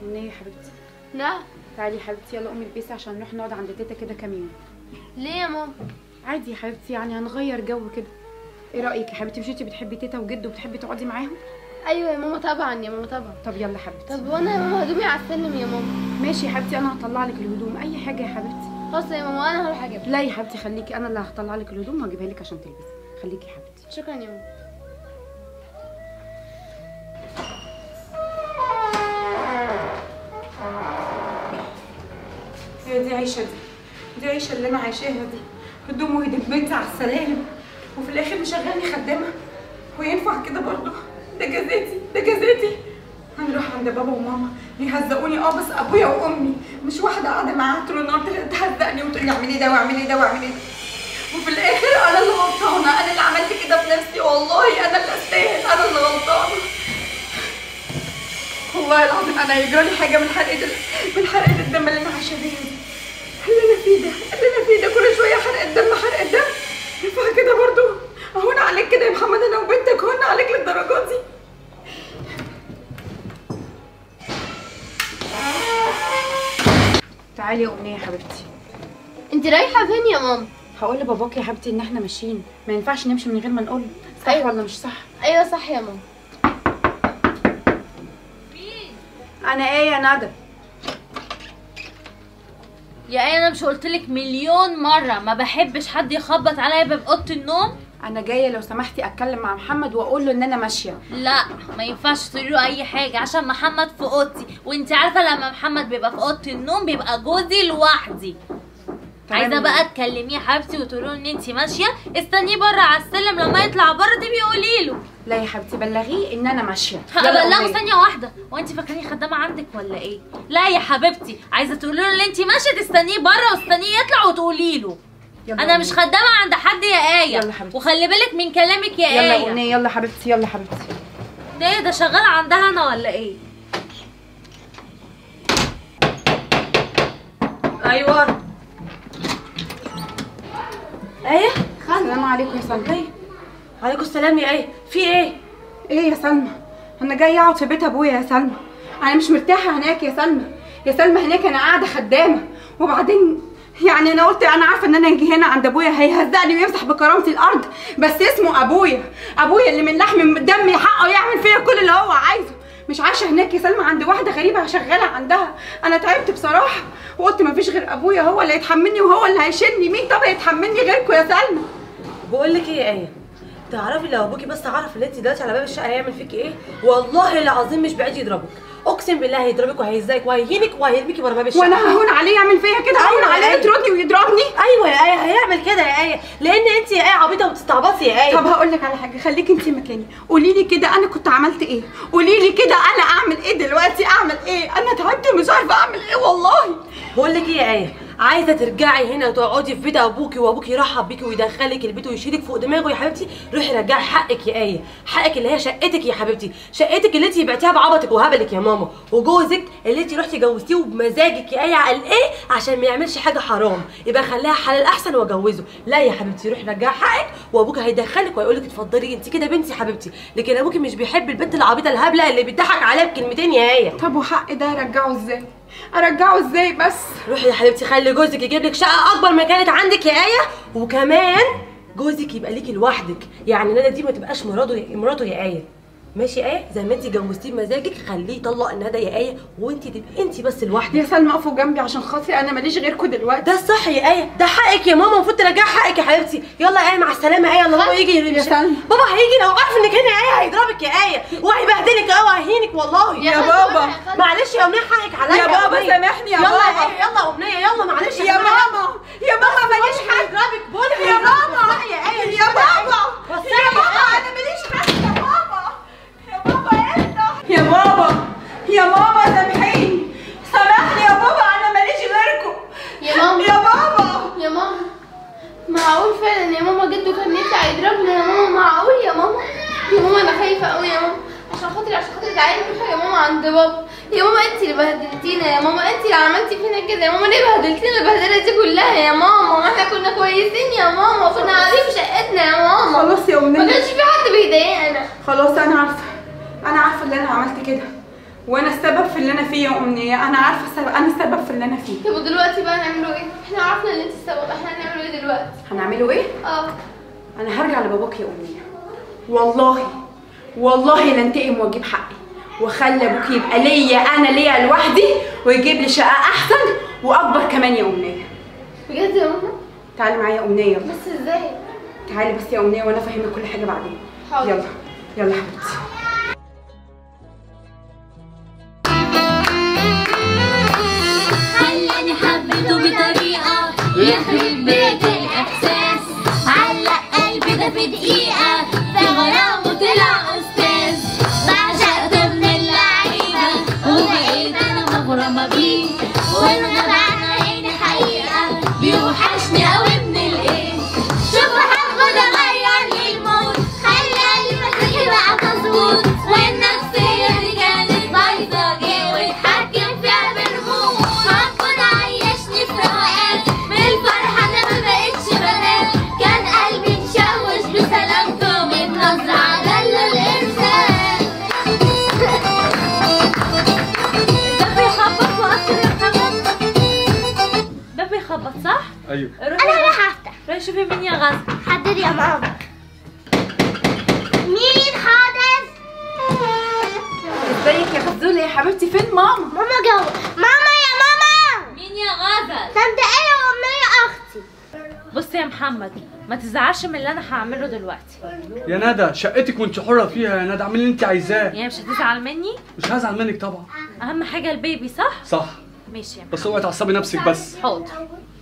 امنيه يا حبيبتي لا تعالي يا حبيبتي يلا قومي البسي عشان نروح نقعد عند تيتا كده كام يوم ليه يا ماما عادي يا حبيبتي يعني هنغير جو كده ايه رايك يا حبيبتي مش انتي بتحبي تيتا وجد وبتحبي تقعدي معاهم ايوه يا ماما طبعا يا ماما طبعا طب يلا يا حبيبتي طب وانا يا ماما هدومي على السلم يا ماما ماشي يا حبيبتي انا هطلع لك الهدوم اي حاجه يا حبيبتي خلاص يا ماما انا هروح اجيبها لا يا حبيبتي خليكي انا اللي هطلع لك الهدوم وهجيبها لك عشان تلبسي خليكي يا حبيبتي شكرا يا ماما هي دي عيشه دي دي عيشه اللي انا عايشاها دي هدوم وهدوم بنتي على السلالم وفي الاخر مشغلني خدامه وينفع كده برضه ده جزاتي ده جزاتي هنروح عند بابا وماما يهزقوني اه بس ابويا وامي مش واحده قاعده معاها طول النهار تهزقني وتقول لي اعملي ده واعملي ده واعملي ده وفي الاخر انا اللي غلطانه انا اللي عملت كده في نفسي والله انا اللي استاهل انا اللي غلطانه والله العظيم انا هيجرى لي حاجه من حرقه ال- من حرقه الدم اللي انا عايشه بيها دي اللي انا فيه ده اللي انا فيه ده كل شويه حرقه دم حرقه دم ينفع كده برضو اهون عليك كده يا محمد انا وبنتك هون عليك للدرجات دي تعالي يا امنيه يا حبيبتي انت رايحه فين يا ماما هقول لباباك يا حبيبتي ان احنا ماشيين ما ينفعش نمشي من غير ما نقول صح أيوة. ولا مش صح ايوه صح يا ماما انا ايه يا ندى يا ايه انا مش قلتلك مليون مره ما بحبش حد يخبط عليا باب اوضه النوم انا جايه لو سمحتي اتكلم مع محمد واقول له ان انا ماشيه لا ما ينفعش تقولي له اي حاجه عشان محمد في اوضتي وانت عارفه لما محمد بيبقى في اوضه النوم بيبقى جوزي لوحدي تمام. عايزه بقى تكلميه يا حبيبتي وتقولي له ان انت ماشيه استنيه بره على السلم لما يطلع بره دي بيقولي له لا يا حبيبتي بلغيه ان انا ماشيه يلا هبلغه قومي. ثانيه واحده وانت فاكراني خدامه عندك ولا ايه لا يا حبيبتي عايزه تقولي له ان انت ماشيه تستنيه بره واستنيه يطلع وتقولي له يلا انا قومي. مش خدامه عند حد يا ايه يلا حبيبتي. وخلي بالك من كلامك يا يلا ايه قومي يلا حبيبتي يلا حبيبتي ده ايه ده شغال عندها انا ولا ايه ايوه ايه السلام عليكم يا سلمى ايه عليكم السلام يا ايه في ايه ايه يا سلمى انا جايه اقعد في بيت ابويا يا سلمى انا مش مرتاحه هناك يا سلمى يا سلمى هناك انا قاعده خدامه وبعدين يعني انا قلت انا عارفه ان انا اجي هنا عند ابويا هيهزقني ويمسح بكرامتي الارض بس اسمه ابويا ابويا اللي من لحم من دمي حقه يعمل فيا كل اللي هو عايزه مش عايشه هناك يا سلمى عند واحده غريبه شغاله عندها انا تعبت بصراحه وقلت مفيش غير ابويا هو اللي يتحملني وهو اللي هيشيلني مين طب يتحملني غيركم يا سلمى بقول لك ايه يا ايه تعرفي لو ابوكي بس عرف ان انت دلوقتي على باب الشقه هيعمل فيكي ايه والله العظيم مش بعيد يضربك اقسم بالله هيضربك وهيهزقك وهيهينك وهيرميكي بره باب الشقه وانا ههون عليه يعمل فيا كده ههون أيوة، عليه أيوة. يطردني ويضربني ايوه يا ايه هيعمل كده يا ايه لان انت يا ايه عبيطه وبتستعبطي يا ايه طب هقول لك على حاجه خليكي انت مكاني قولي لي كده انا كنت عملت ايه قولي لي كده انا اعمل ايه دلوقتي اعمل ايه انا تعبت ومش عارفه اعمل ايه والله بقول لك ايه يا ايه عايزه ترجعي هنا وتقعدي في بيت ابوكي وابوكي يرحب بيكي ويدخلك البيت ويشيلك فوق دماغه يا حبيبتي روحي رجعي حقك يا ايه حقك اللي هي شقتك يا حبيبتي شقتك اللي انت بعتيها بعبطك وهبلك يا ماما وجوزك اللي انت رحتي جوزتيه وبمزاجك يا ايه قال ايه عشان ما يعملش حاجه حرام يبقى خليها حلال احسن واجوزه لا يا حبيبتي روحي رجعي حقك وابوك هيدخلك ويقول لك اتفضلي انت كده بنتي حبيبتي لكن ابوكي مش بيحب البنت العبيطه الهبله اللي بيضحك عليها بكلمتين يا ايه طب وحق ده ارجعه ازاي ارجعه ازاي بس روحي يا حبيبتي خلي جوزك يجيب لك شقه اكبر ما كانت عندك يا ايه وكمان جوزك يبقى ليكي لوحدك يعني ندى دي ما تبقاش مراته مراته يا ايه ماشي يا ايه زي ما انت جوزتيه بمزاجك خليه يطلق ندى يا ايه وانت تبقي انت بس لوحدك يا سلمى اقفوا جنبي عشان خاطري انا ماليش غيركم دلوقتي ده الصح يا ايه ده حقك يا ماما المفروض ترجعي حقك يا حبيبتي يلا يا ايه مع السلامه يا ايه يلا بابا يجي يا سلمى. بابا هيجي لو عارف انك هنا يا ايه هيضربك يا ايه وهيبهدلك اه وهيهينك والله يا خالتي بابا. روحي يا خالتي. معلش يا امنيه حقك عليا يا بابا أمنية. سامحني يا يلا بابا. يا ايه يلا امنيه يلا معلش يا سامحني. ماما يا ماما ماليش حد هيضربك بقولك يا هيضربك. ماما وسعي يا ايه يا بابا وسعي يا بابا انا ماليش حد يا بابا يا بابا انت يا بابا يا ماما سامحيني سامحني يا بابا انا ماليش غيركم يا ماما يا بابا يا ماما معقول فعلا يا ماما جده كان يطلع يضربنا يا ماما معقول يا ماما يا ماما انا خايفه قوي يا ماما عشان خاطري عشان خاطري تعالي نروح يا ماما عند بابا يا ماما انت اللي بهدلتينا يا ماما انت اللي عملتي فينا كده يا ماما ليه بهدلتينا البهدله دي كلها يا ماما ما احنا كنا كويسين يا ماما كنا قاعدين في شقتنا يا ماما خلاص يا ما امنيه كانش في حد بيضايقنا خلاص انا عارفه انا عارفه ان انا عملت كده وانا السبب في اللي انا فيه يا امنيه انا عارفه السبب انا السبب في اللي انا فيه طب ودلوقتي بقى نعمله ايه احنا عرفنا ان انت السبب احنا هنعمله ايه دلوقتي هنعمله ايه اه انا هرجع لباباك يا امنيه والله والله لانتقم واجيب حقي واخلي ابوك يبقى ليا انا ليا لوحدي ويجيب لي شقه احسن واكبر كمان يا امنيه بجد يا ماما تعالي معايا يا امنيه بس ازاي تعالي بس يا امنيه وانا افهمك كل حاجه بعدين حاضر. يلا يلا حبيبتي خلاني حبيته بطريقة يخرب بيت الإحساس علق قلبي ده في دقيقة في غرامه طلع أستاذ بعشقته من اللعيبة وبقيت أنا مغرمة بيه وأنا بعد عيني حقيقة بيوحشني أوي من الإيه شوف حبه ده غير لي المود خلى قلبي مزاجي بقى مظبوط والنفسية دي كانت بايظة جه واتحكم فيها بالرموز حبه ده عيشني في روقان من الفرحة أنا ما بقتش بنام كان قلبي مشوش بسلامته من نظرة عدله الإنسان الباب بيخبط وقفل يا محمد الباب بيخبط صح؟ ايوه روحي انا راح افتح روحي شوفي مين يا غزة حاضر يا ماما مين حاضر ازيك يا غزوله يا حبيبتي فين ماما ماما جوه ماما يا ماما مين يا غزة طنط ايه وامنيه اختي بص يا محمد ما تزعلش من اللي انا هعمله دلوقتي يا ندى شقتك وانت حره فيها يا ندى اعملي اللي انت عايزاه يعني مش هتزعل مني مش هزعل منك طبعا اهم حاجه البيبي صح صح ماشي يا بس اوعي تعصبي نفسك بس محمد حاضر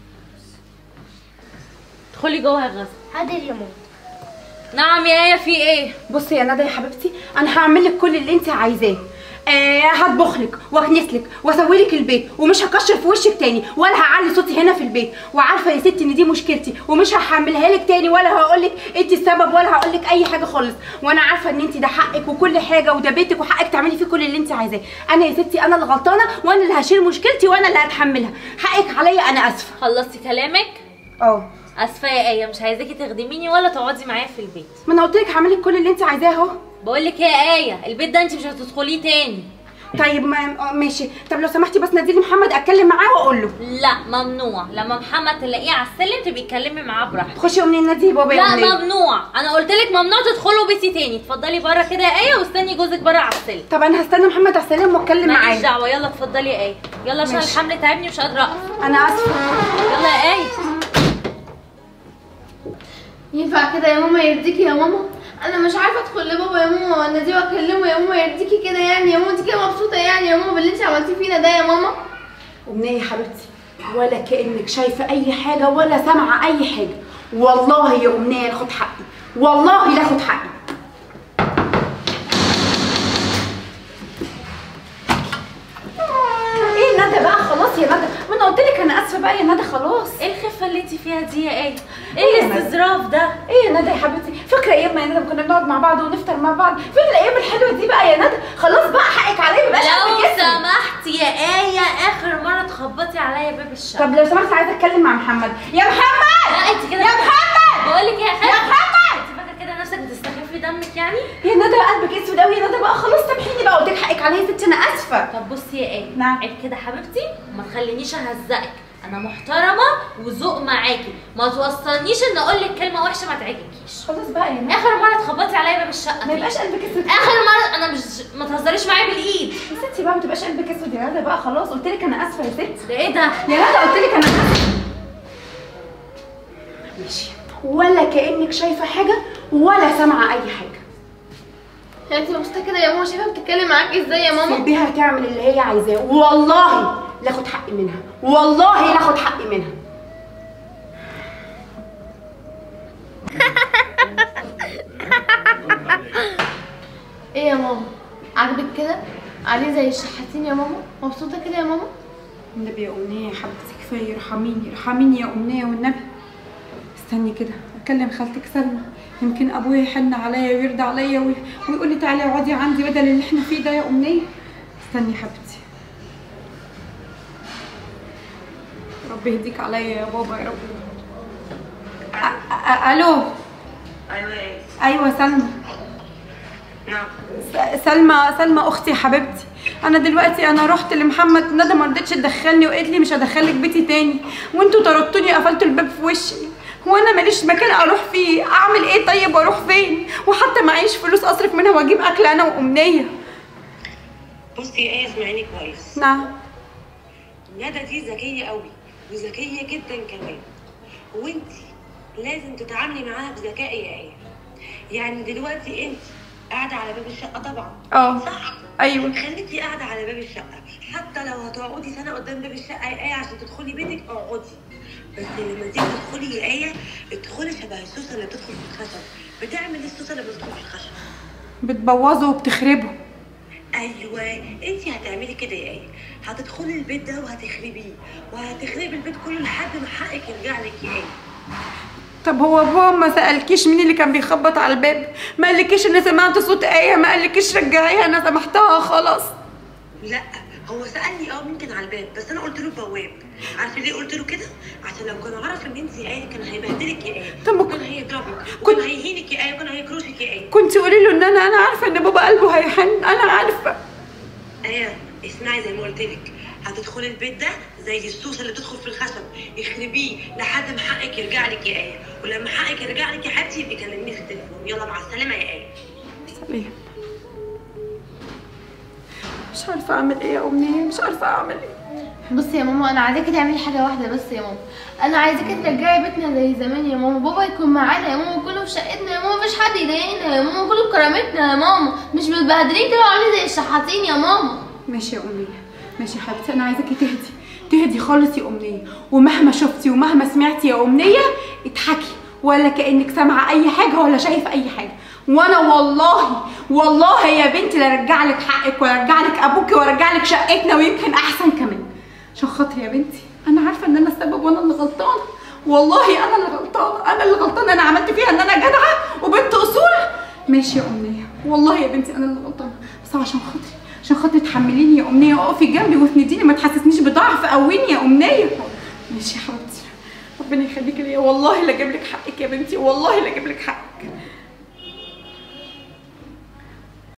ادخلي جوه يا غزة حاضر يا ماما نعم يا ايه في ايه بصي يا ندى يا حبيبتي انا هعمل لك كل اللي انت عايزاه آه هطبخ لك واكنس لك واسوي لك البيت ومش هكشر في وشك تاني ولا هعلي صوتي هنا في البيت وعارفه يا ستي ان دي مشكلتي ومش هحملها لك تاني ولا هقول لك انت السبب ولا هقول لك اي حاجه خالص وانا عارفه ان انت ده حقك وكل حاجه وده بيتك وحقك تعملي فيه كل اللي انت عايزاه انا يا ستي انا اللي غلطانه وانا اللي هشيل مشكلتي وانا اللي هتحملها حقك عليا انا اسفه خلصتي كلامك اه اسفه يا ايه مش عايزاكي تخدميني ولا تقعدي معايا في البيت ما انا قلت لك هعمل لك كل اللي انت عايزاه اهو بقول لك يا ايه البيت ده انت مش هتدخليه تاني طيب ما آه، ماشي طب لو سمحتي بس ناديلي محمد اتكلم معاه واقول له لا ممنوع لما محمد تلاقيه على السلم تبقي تتكلمي معاه براحتك تخشي امنيه نادي بابا يا لا أمنية. ممنوع انا قلت لك ممنوع تدخلوا بيتي تاني اتفضلي بره كده يا ايه واستني جوزك بره على السلم طب انا هستنى محمد على السلم واتكلم ماليش معاه دعوه يلا اتفضلي يا ايه يلا عشان ماشي. الحمل تعبني مش قادره اقف انا اسفه يلا يا ايه ينفع كده يا ماما يرضيكي يا ماما انا مش عارفه ادخل لبابا يا ماما واناديه واكلمه يا ماما يرضيكي كده يعني يا ماما انت كده مبسوطه يعني يا ماما باللي انت عملتيه فينا ده يا ماما امنيه يا حبيبتي ولا كانك شايفه اي حاجه ولا سامعه اي حاجه والله يا امنيه لاخد حقي والله لاخد حقي ايه ندى بقى خلاص يا ندى ما انا قلت لك انا اسفه بقى يا ندى خلاص ايه الخفه اللي انت فيها دي يا ايه ايه الاستظراف ده ايه يا ندى يا حبيبتي فاكره ايام ما يا ندى كنا بنقعد مع بعض ونفطر مع بعض فين الايام الحلوه دي بقى يا ندى خلاص بقى حقك عليا مبقاش لو قد كده. سمحتي يا ايه اخر مره تخبطي عليا باب الشقه طب لو سمحت عايزه اتكلم مع محمد يا محمد لا انت كده يا محمد بقول لك يا خالد يا محمد انت فاكره كده نفسك بتستخفي دمك يعني يا ندى قلبك اسود قوي يا ندى بقى خلاص سامحيني بقى قلت لك حقك عليا يا ستي انا اسفه طب بصي يا ايه نعم. عيب كده حبيبتي وما تخلينيش اهزقك انا محترمه وذوق معاكي ما توصلنيش ان اقول لك كلمه وحشه ما تعجبكيش خلاص بقى يا ندى اخر مره تخبطي عليا باب الشقه ما دي. يبقاش قلبك اسود اخر مره انا مش ما تهزريش معايا بالايد يا ستي بقى ما تبقاش قلبك اسود يا ندى بقى خلاص قلت لك انا اسفه يا ستي ده ايه ده يا ندى قلت لك انا اسفه ماشي ولا كانك شايفه حاجه ولا سامعه اي حاجه يعني انت مبسوطه كده يا ماما شايفه بتتكلم معاكي ازاي يا ماما سيبيها تعمل اللي هي عايزاه والله لاخد حقي منها والله لاخد حقي منها ايه يا ماما عاجبك كده عليه زي الشحاتين يا ماما مبسوطه كده يا ماما النبي يا أمنية يا حبيبتي كفاية ارحميني ارحميني يا أمنية والنبي استني كده أكلم خالتك سلمى يمكن أبويا يحن عليا ويرضى عليا وي- ويقول لي تعالي اقعدي عندي بدل اللي احنا فيه ده يا أمنية استني يا حبيبتي ربي يهديك عليا يا بابا يا رب أ- أ- ألو ايوه ايه أيوة سلمى نعم س- سلمى سلمى اختي يا حبيبتي انا دلوقتي انا رحت لمحمد ندى ما رضتش تدخلني وقالت لي مش هدخلك بيتي تاني وانتوا طردتوني قفلتوا الباب في وشي هو انا ماليش مكان اروح فيه اعمل ايه طيب واروح فين وحتى معيش فلوس اصرف منها واجيب اكل انا وامنيه بصي يا ايه اسمعيني كويس نعم ندى دي ذكيه قوي وذكيه جدا كمان وانت لازم تتعاملي معاها بذكاء يا ايه يعني دلوقتي انت قاعده على باب الشقه طبعا اه صح ايوه خليكي قاعده على باب الشقه حتى لو هتقعدي سنه قدام باب الشقه يا ايه عشان تدخلي بيتك اقعدي بس لما تيجي تدخلي يا ايه ادخلي شبه السوسه اللي بتدخل في الخشب بتعمل إيه السوسه اللي بتدخل في الخشب بتبوظه وبتخربه ايوه انت هتعملي كده يا ايه هتدخلي البيت ده وهتخربيه وهتخربي البيت كله لحد ما حقك يرجع لك يا ايه طب هو بابا ما سألكيش مين اللي كان بيخبط على الباب ما قالكيش ان سمعت صوت ايه ما قالكيش رجعيها انا سامحتها خلاص لا هو سالني اه مين كان على الباب بس انا قلت له البواب عارفه ليه قلت له كده عشان لو كان عرف ان انت يا ايه كان هيبهدلك يا ايه طب ما وكان كنت- هيضربك كنت- وكان هيهينك يا ايه وكان هيكروشك يا ايه كنت قولي له ان انا انا عارفه ان بابا قلبه هيحن انا عارفه ايه اسمعي زي ما قلت لك هتدخلي البيت ده زي السوسه اللي بتدخل في الخشب يخربيه لحد ما حقك يرجع لك يا ايه ولما حقك يرجع لك يا حبيبتي يبقى كلميني في التليفون يلا مع السلامه يا ايه سلام مش عارفه اعمل ايه يا امنيه مش عارفه اعمل ايه بصي يا ماما انا عايزاكي تعملي حاجه واحده بس يا ماما انا عايزاكي ترجعي بيتنا زي زمان يا ماما بابا يكون معانا يا ماما كله في شقتنا يا ماما مفيش حد يضايقنا يا ماما كله بكرامتنا يا ماما مش متبهدلين كده وعاملين زي الشحاتين يا ماما ماشي يا امنيه ماشي يا حبيبتي انا عايزاكي تهدي تهدي خالص يا امنيه ومهما شفتي ومهما سمعتي يا امنيه اضحكي ولا كانك سامعه اي حاجه ولا شايفه اي حاجه وانا والله والله يا بنتي لا ارجع لك حقك وارجع لك ابوكي وارجع لك شقتنا ويمكن احسن كمان عشان خاطري يا بنتي انا عارفه ان انا السبب وانا اللي غلطانه والله انا اللي غلطانه انا اللي غلطانه انا عملت فيها ان انا جدعه وبنت اصول ماشي يا امنيه والله يا بنتي انا اللي غلطانه بس عشان خاطري عشان خاطري تحمليني يا امنيه اقفي جنبي واسنديني ما تحسسنيش بضعف قويني يا امنيه ماشي يا حبيبتي ربنا يخليكي ليا والله لا اجيب لك حقك يا بنتي والله لا اجيب لك حقك